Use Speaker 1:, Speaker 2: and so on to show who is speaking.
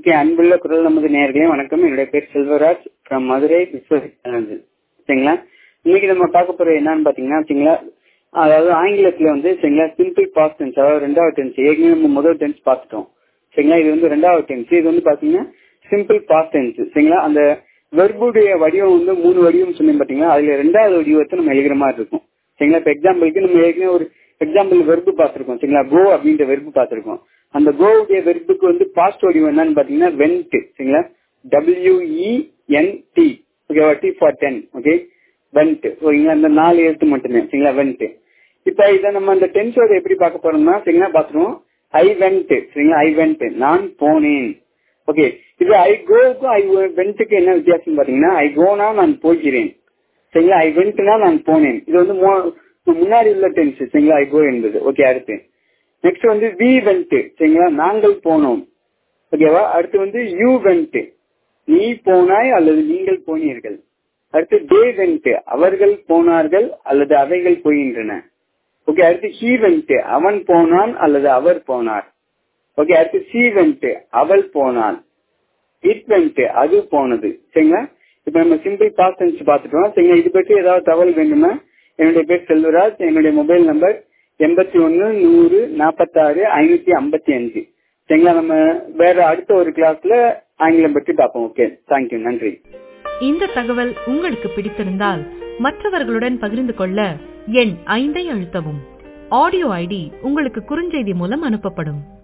Speaker 1: okay அன்புள்ள குரல் நமது நேர்களே வணக்கம் என்னுடைய பேர் செல்வராஜ் ஃப்ரம் மதுரை விஸ்வநாதன் சரிங்களா இன்னைக்கு நம்ம பார்க்க போறது என்னன்னு பாத்தீங்கன்னா சரிங்களா அதாவது ஆங்கிலத்துல வந்து சரிங்களா சிம்பிள் பாஸ்ட் டென்ஸ் அதாவது ரெண்டாவது டென்ஸ் ஏற்கனவே நம்ம முதல் டென்ஸ் பார்த்துட்டோம் சரிங்களா இது வந்து ரெண்டாவது டென்ஸ் இது வந்து பாத்தீங்கன்னா சிம்பிள் பாஸ்ட் டென்ஸ் சரிங்களா அந்த வெர்புடைய வடிவம் வந்து மூணு வடிவம் சொன்னேன் பாத்தீங்களா அதுல ரெண்டாவது வடிவத்தை நம்ம எழுதுற மாதிரி இருக்கும் சரிங்களா இப்ப எக்ஸாம்பிளுக்கு நம்ம ஏற்கனவே ஒரு எக்ஸாம்பிள் வெர்பு பார்த்திருக்கோம் சரிங்களா கோ அப்படின்ற வெர்பு பார்த்திருக்கோம் அந்த கோவுடைய வெர்புக்கு வந்து பாஸ்ட் வடிவம் என்னன்னு பாத்தீங்கன்னா வென்ட் சரிங்களா டபிள்யூஇஎன்டி ஓகேவா T for ten okay went ஓகேங்களா இந்த நாலு எழுத்து மட்டுமே சரிங்களா வென்ட் இப்ப இதை நம்ம அந்த டென்ஸோட எப்படி பார்க்க போறோம்னா சரிங்களா பாத்துருவோம் ஐ வென்ட் சரிங்களா ஐ வென்ட் நான் போனேன் ஓகே இது ஐ கோவுக்கும் ஐ வென்ட்டுக்கு என்ன வித்தியாசம் பாத்தீங்கன்னா ஐ கோனா நான் போகிறேன் சரிங்களா ஐ வென்ட்னா நான் போனேன் இது வந்து முன்னாடி உள்ள டென்ஸ் சரிங்களா ஐ கோ என்பது ஓகே அடுத்து நெக்ஸ்ட் வந்து வி வென்ட் சரிங்களா நாங்கள் போனோம் ஓகேவா அடுத்து வந்து யூ வென்ட் நீ போனாய் அல்லது நீங்கள் போனீர்கள் அடுத்து தே வென்ட் அவர்கள் போனார்கள் அல்லது அவைகள் போகின்றன ஓகே அடுத்து ஹீ வென்ட் அவன் போனான் அல்லது அவர் போனார் ஓகே அடுத்து சி வென்ட் அவள் போனாள் இட் வென்ட் அது போனது சரிங்களா இப்ப நம்ம சிம்பிள் பாஸ்ட் டென்ஸ் பார்த்துட்டோம் சரிங்களா இது பற்றி ஏதாவது தகவல் வேண்டுமா என்னுடைய பேர் செல்வராஜ் என்னுடைய மொபைல் நம்பர் எண்பத்தி ஒன்னு நூறு நாற்பத்தாறு ஐநூத்தி ஐம்பத்தி அஞ்சு சரிங்களா நம்ம வேற அடுத்த ஒரு கிளாஸ்ல ஆங்கிலம் பற்றி பார்ப்போம் ஓகே தேங்க்யூ நன்றி
Speaker 2: இந்த தகவல் உங்களுக்கு பிடித்திருந்தால் மற்றவர்களுடன் பகிர்ந்து கொள்ள எண் ஐந்தை அழுத்தவும் ஆடியோ ஐடி உங்களுக்கு குறுஞ்செய்தி மூலம் அனுப்பப்படும்